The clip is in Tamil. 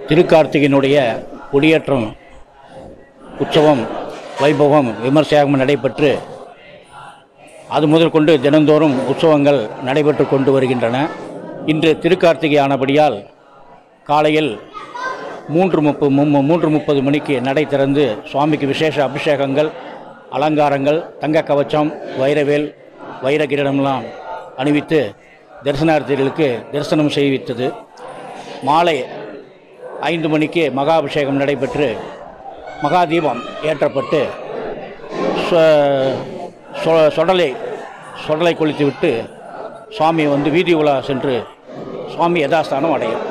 திருக்கார்த்திகையினுடைய கொடியேற்றம் உற்சவம் வைபவம் விமர்சையாக நடைபெற்று அது முதல் கொண்டு தினந்தோறும் உற்சவங்கள் நடைபெற்று கொண்டு வருகின்றன இன்று திருக்கார்த்திகை ஆனபடியால் காலையில் மூன்று முப்பது மூன்று முப்பது மணிக்கு நடை திறந்து சுவாமிக்கு விசேஷ அபிஷேகங்கள் அலங்காரங்கள் தங்க கவச்சம் வைரவேல் வைர கிரீடம்லாம் அணிவித்து தரிசனார்த்திகளுக்கு தரிசனம் செய்வித்தது மாலை ஐந்து மணிக்கு மகா அபிஷேகம் நடைபெற்று மகா தீபம் ஏற்றப்பட்டு சொ- சொ- சொடலை சொடலை கொளுத்தி விட்டு சுவாமி வந்து வீதி உலா சென்று சுவாமி யதாஸ்தானம் அடையும்